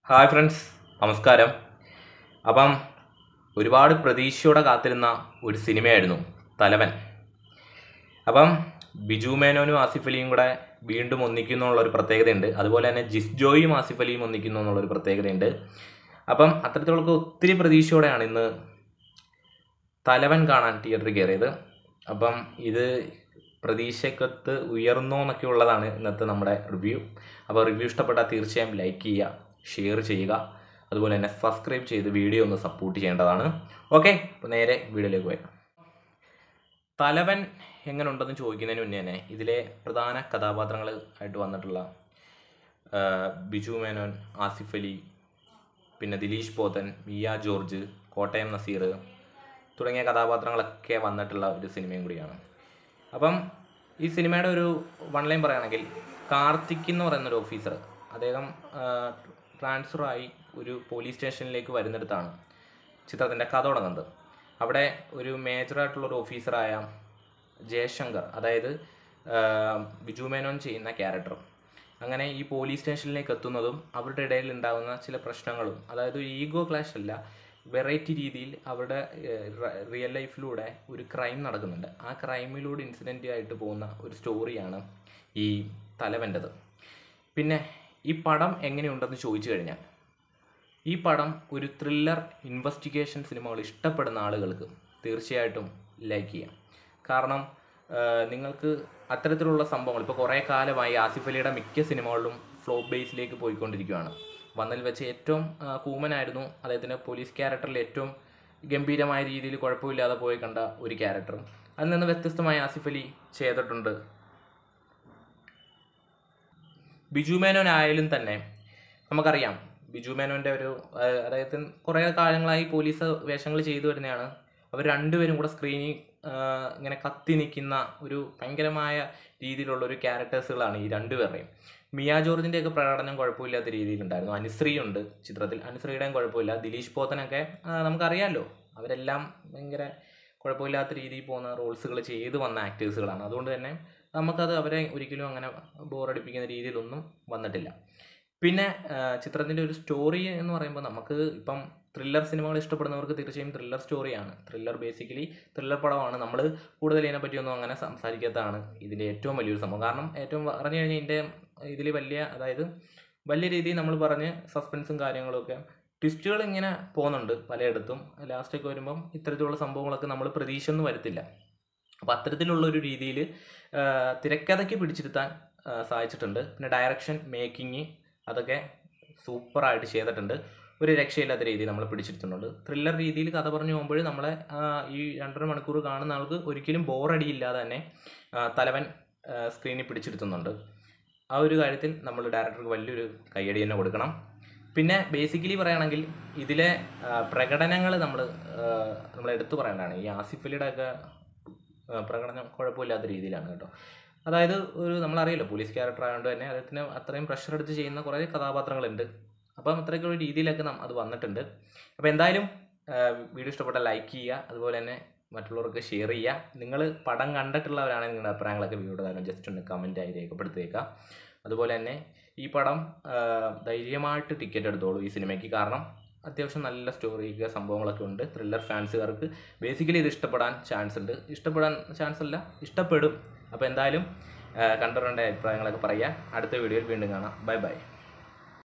hi friends നമസ്കാരം അപ്പം ഒരുപാട് പ്രതീക്ഷയോടെ കാത്തിരുന്ന ഒരു സിനിമയായിരുന്നു തലവൻ അപ്പം ബിജു മേനോനും ആസിഫ് അലിയും കൂടെ വീണ്ടും ഒന്നിക്കുന്നു എന്നുള്ളൊരു പ്രത്യേകതയുണ്ട് അതുപോലെ തന്നെ ജിസ് ജോയും ആസിഫ് അലിയും ഒന്നിക്കുന്നു എന്നുള്ളൊരു പ്രത്യേകതയുണ്ട് അപ്പം അത്തരത്തിലുള്ള ഒത്തിരി പ്രതീക്ഷയോടെയാണ് ഇന്ന് തലവൻ കാണാൻ തിയേറ്ററിൽ കയറിയത് അപ്പം ഇത് പ്രതീക്ഷക്കത്ത് ഉയർന്നോ എന്നൊക്കെ ഉള്ളതാണ് ഇന്നത്തെ നമ്മുടെ റിവ്യൂ അപ്പോൾ റിവ്യൂ ഇഷ്ടപ്പെട്ടാൽ തീർച്ചയായും ലൈക്ക് ചെയ്യുക ഷെയർ ചെയ്യുക അതുപോലെ തന്നെ സബ്സ്ക്രൈബ് ചെയ്ത് വീഡിയോ ഒന്ന് സപ്പോർട്ട് ചെയ്യേണ്ടതാണ് ഓക്കെ അപ്പോൾ നേരെ വീഡിയോയിലേക്ക് പോയാം തലവൻ എങ്ങനെ ഉണ്ടെന്ന് ചോദിക്കുന്നതിന് മുന്നേ തന്നെ ഇതിലെ പ്രധാന കഥാപാത്രങ്ങൾ ആയിട്ട് വന്നിട്ടുള്ള ആ, ബിജു മേനോൻ ആസിഫ് അലി പിന്നെ ദിലീഷ് പോത്തൻ മിയ ജോർജ് കോട്ടയം നസീർ തുടങ്ങിയ കഥാപാത്രങ്ങളൊക്കെ വന്നിട്ടുള്ള ഒരു സിനിമയും കൂടിയാണ് അപ്പം ഈ സിനിമയുടെ ഒരു വൺ ലൈൻ പറയുകയാണെങ്കിൽ കാർത്തിക് എന്ന് പറയുന്ന ഒരു ഓഫീസർ അദ്ദേഹം ട്രാൻസ്ഫർ ആയി ഒരു പോലീസ് സ്റ്റേഷനിലേക്ക് വരുന്നിടത്താണ് ചിത്രത്തിൻ്റെ കഥ തുടങ്ങുന്നത് അവിടെ ഒരു മേജറായിട്ടുള്ള ഒരു ഓഫീസറായ ജയശങ്കർ അതായത് ആ, ബിജു മേനോൻ ചെയ്യുന്ന ക്യാരക്ടർ അങ്ങനെ ഈ പോലീസ് സ്റ്റേഷനിലേക്ക് എത്തുന്നതും അവരുടെ ഇടയിൽ ഉണ്ടാകുന്ന ചില പ്രശ്നങ്ങളും അതായത് ഈഗോ ക്ലാഷ് അല്ല വെറൈറ്റി രീതിയിൽ അവരുടെ റിയൽ ലൈഫിലൂടെ ഒരു ക്രൈം നടക്കുന്നുണ്ട് ആ ക്രൈമിലൂടെ ഇൻസിഡൻ്റ് ആയിട്ട് പോകുന്ന ഒരു സ്റ്റോറിയാണ് ഈ തലവൻ്റെത് പിന്നെ ഈ പടം എങ്ങനെയുണ്ടെന്ന് ചോദിച്ചു കഴിഞ്ഞാൽ ഈ പടം ഒരു ത്രില്ലർ ഇൻവെസ്റ്റിഗേഷൻ സിനിമകൾ ഇഷ്ടപ്പെടുന്ന ആളുകൾക്ക് തീർച്ചയായിട്ടും ലൈക്ക് ചെയ്യാം കാരണം ആ, നിങ്ങൾക്ക് അത്തരത്തിലുള്ള സംഭവങ്ങൾ ഇപ്പോൾ കുറേ കാലമായി ആസിഫ് അലിയുടെ മിക്ക സിനിമകളിലും ഫ്ലോപ്പ് ബേസിലേക്ക് പോയിക്കൊണ്ടിരിക്കുകയാണ് വന്നതിൽ വെച്ച് ഏറ്റവും ആ, കൂമനായിരുന്നു അദ്ദേഹത്തിൻ്റെ പോലീസ് ക്യാരക്ടറിൽ ഏറ്റവും ഗംഭീരമായ രീതിയിൽ കുഴപ്പമില്ലാതെ പോയി കണ്ട ഒരു ക്യാരക്ടറും അതിൽ നിന്ന് വ്യത്യസ്തമായി ആസിഫ് അലി ചെയ്തിട്ടുണ്ട് ബിജു മേനോൻ ആയാലും തന്നെ നമുക്കറിയാം ബിജു മേനോൻ്റെ ഒരു ആ, അദ്ദേഹത്തിന് കുറേ കാലങ്ങളായി പോലീസ് വേഷങ്ങൾ ചെയ്തു വരുന്നതാണ് അവർ രണ്ടുപേരും കൂടെ സ്ക്രീനിൽ ഇങ്ങനെ കത്തി നിൽക്കുന്ന ഒരു ഭയങ്കരമായ രീതിയിലുള്ള ഒരു ക്യാരക്ടേഴ്സുകളാണ് ഈ രണ്ടുപേരുടെയും മിയ ജോർജിൻ്റെയൊക്കെ പ്രകടനം കുഴപ്പമില്ലാത്ത രീതിയിലുണ്ടായിരുന്നു അനുശ്രീ ഉണ്ട് ചിത്രത്തിൽ അനുശ്രീയുടെയും കുഴപ്പമില്ല ദിലീഷ് പോത്തനൊക്കെ ആ, നമുക്കറിയാമല്ലോ അവരെല്ലാം ഭയങ്കര കുഴപ്പമില്ലാത്ത രീതിയിൽ പോകുന്ന റോൾസുകൾ ചെയ്തു വന്ന ആക്ടേഴ്സുകളാണ് അതുകൊണ്ട് തന്നെ നമുക്കത് അവരെ ഒരിക്കലും അങ്ങനെ ബോറടിപ്പിക്കുന്ന രീതിയിലൊന്നും വന്നിട്ടില്ല പിന്നെ ചിത്രത്തിൻ്റെ ഒരു സ്റ്റോറി എന്ന് പറയുമ്പോൾ നമുക്ക് ഇപ്പം ത്രില്ലർ സിനിമകൾ ഇഷ്ടപ്പെടുന്നവർക്ക് തീർച്ചയായും ത്രില്ലർ സ്റ്റോറിയാണ് ത്രില്ലർ ബേസിക്കലി ത്രില്ലർ പടമാണ് നമ്മൾ കൂടുതൽ ഇതിനെ പറ്റിയൊന്നും അങ്ങനെ സംസാരിക്കാത്തതാണ് ഇതിൻ്റെ ഏറ്റവും വലിയൊരു സംഭവം കാരണം ഏറ്റവും പറഞ്ഞു കഴിഞ്ഞാൽ ഇതിൻ്റെ ഇതിൽ വലിയ അതായത് വലിയ രീതിയിൽ നമ്മൾ പറഞ്ഞ് സസ്പെൻസും കാര്യങ്ങളൊക്കെ ട്വിസ്റ്റുകൾ ഇങ്ങനെ പോകുന്നുണ്ട് പലയിടത്തും ലാസ്റ്റൊക്കെ വരുമ്പം ഇത്തരത്തിലുള്ള സംഭവങ്ങളൊക്കെ നമ്മൾ പ്രതീക്ഷ ഒന്നും വരുത്തില്ല അപ്പോൾ അത്തരത്തിലുള്ള ഒരു രീതിയിൽ തിരക്കഥയ്ക്ക് പിടിച്ചിരുത്താൻ ആ, സാധിച്ചിട്ടുണ്ട് പിന്നെ ഡയറക്ഷൻ മേക്കിങ് അതൊക്കെ സൂപ്പറായിട്ട് ചെയ്തിട്ടുണ്ട് ഒരു രക്ഷയില്ലാത്ത രീതിയിൽ നമ്മൾ പിടിച്ചിരുത്തുന്നുണ്ട് ത്രില്ലർ രീതിയിൽ കഥ പറഞ്ഞു പോകുമ്പോൾ നമ്മളെ ആ, ഈ രണ്ടര മണിക്കൂർ കാണുന്ന ആൾക്ക് ഒരിക്കലും ബോറടിയില്ലാതെ തന്നെ ആ, തലവൻ സ്ക്രീനിൽ പിടിച്ചിരുത്തുന്നുണ്ട് ആ ഒരു കാര്യത്തിൽ നമ്മൾ ഡയറക്ടർക്ക് വലിയൊരു കയ്യടി തന്നെ കൊടുക്കണം പിന്നെ ബേസിക്കലി പറയുകയാണെങ്കിൽ ഇതിലെ പ്രകടനങ്ങൾ നമ്മൾ നമ്മൾ എടുത്തു പറയേണ്ടതാണ് ഈ ആസിഫ് അലിയുടെ ഒക്കെ ആ, പ്രകടനം കുഴപ്പമില്ലാത്ത രീതിയിലാണ് കേട്ടോ അതായത് ഒരു നമ്മളറിയില്ല പോലീസ് ക്യാരക്ടർ ആയതുകൊണ്ട് തന്നെ അദ്ദേഹത്തിന് അത്രയും പ്രഷർ എടുത്ത് ചെയ്യുന്ന കുറേ കഥാപാത്രങ്ങളുണ്ട് അപ്പം അത്രയ്ക്ക് ഒരു രീതിയിലൊക്കെ നം- അത് വന്നിട്ടുണ്ട് അപ്പോൾ എന്തായാലും ആ, വീഡിയോ ഇഷ്ടപ്പെട്ട ലൈക്ക് ചെയ്യുക അതുപോലെ തന്നെ മറ്റുള്ളവർക്ക് ഷെയർ ചെയ്യുക നിങ്ങൾ പടം കണ്ടിട്ടുള്ളവരാണെങ്കിൽ നിങ്ങളുടെ അഭിപ്രായങ്ങളൊക്കെ വീഡിയോ താരം ജസ്റ്റ് ഒന്ന് കമൻറ്റായി രേഖപ്പെടുത്തിയേക്കുക അതുപോലെ തന്നെ ഈ പടം ആ, ധൈര്യമായിട്ട് ടിക്കറ്റ് എടുത്തോളൂ ഈ സിനിമയ്ക്ക് കാരണം അത്യാവശ്യം നല്ല സ്റ്റോറി സംഭവങ്ങളൊക്കെ ഉണ്ട് ത്രില്ലർ ഫാൻസുകാർക്ക് ബേസിക്കലി ഇത് ഇഷ്ടപ്പെടാൻ ചാൻസ് ഉണ്ട് ഇഷ്ടപ്പെടാൻ ചാൻസ് അല്ല ഇഷ്ടപ്പെടും അപ്പോൾ എന്തായാലും ആ, കണ്ടവരുടെ അഭിപ്രായങ്ങളൊക്കെ പറയുക അടുത്ത വീഡിയോയിൽ വീണ്ടും കാണാം ബൈ ബൈ